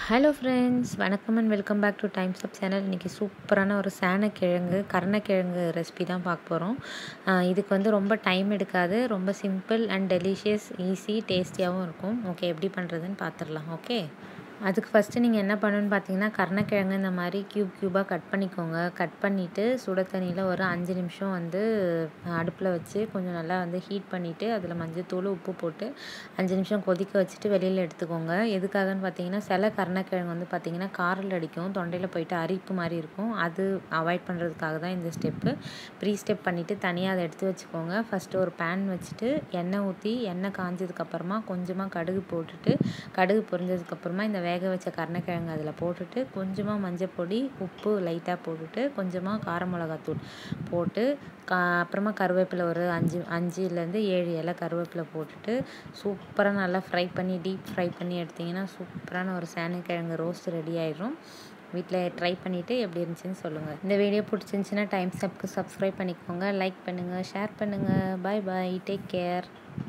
hello friends வணக்கம் and welcome back to times up channel இன்றைக்கி சூப்பரான ஒரு சேனக்கிழங்கு கருணக்கிழங்கு ரெசிபி தான் பார்க்க போகிறோம் இதுக்கு வந்து ரொம்ப டைம் எடுக்காது ரொம்ப சிம்பிள் அண்ட் டெலிஷியஸ் ஈஸி டேஸ்டியாகவும் இருக்கும் ஓகே எப்படி பண்ணுறதுன்னு பார்த்துடலாம் ஓகே அதுக்கு ஃபஸ்ட்டு நீங்கள் என்ன பண்ணணுன்னு பார்த்தீங்கன்னா கருணக்கிழங்கு இந்த மாதிரி க்யூப் க்யூபாக கட் பண்ணிக்கோங்க கட் பண்ணிவிட்டு சுட தண்ணியில் ஒரு அஞ்சு நிமிஷம் வந்து அடுப்பில் வச்சு கொஞ்சம் நல்லா வந்து ஹீட் பண்ணிவிட்டு அதில் மஞ்சத்தூள் உப்பு போட்டு அஞ்சு நிமிஷம் கொதிக்க வச்சுட்டு வெளியில் எடுத்துக்கோங்க எதுக்காகன்னு பார்த்தீங்கன்னா சில கருணக்கிழங்கு வந்து பார்த்தீங்கன்னா காரில் அடிக்கும் தொண்டையில் போயிட்டு அரிப்பு மாதிரி இருக்கும் அது அவாய்ட் பண்ணுறதுக்காக தான் இந்த ஸ்டெப்பு ப்ரீ ஸ்டெப் பண்ணிவிட்டு தனியாக அதை எடுத்து வச்சுக்கோங்க ஃபஸ்ட்டு ஒரு பேன் வச்சுட்டு எண்ணெய் ஊற்றி எண்ணெய் காஞ்சதுக்கப்புறமா கொஞ்சமாக கடுகு போட்டுட்டு கடுகு பொரிஞ்சதுக்கப்புறமா இந்த வேக வச்ச கருணக்கிழங்கு அதில் போட்டுட்டு கொஞ்சமாக மஞ்சள் பொடி உப்பு லைட்டாக போட்டுட்டு கொஞ்சமாக கார மிளகாத்தூள் போட்டு கா அப்புறமா கருவேப்பிலை ஒரு அஞ்சு அஞ்சுலேருந்து ஏழு இலை கருவேப்பிலை போட்டுட்டு சூப்பராக நல்லா ஃப்ரை பண்ணி டீப் ஃப்ரை பண்ணி எடுத்திங்கன்னா சூப்பரான ஒரு சேனக்கிழங்கு ரோஸ்ட் ரெடி ஆயிடும் வீட்டில் ட்ரை பண்ணிவிட்டு எப்படி இருந்துச்சுன்னு சொல்லுங்கள் இந்த வீடியோ பிடிச்சிருந்துச்சின்னா டைம் ஸ்டெப்க்கு சப்ஸ்கிரைப் பண்ணிக்கோங்க லைக் பண்ணுங்கள் ஷேர் பண்ணுங்கள் பாய் பாய் டேக் கேர்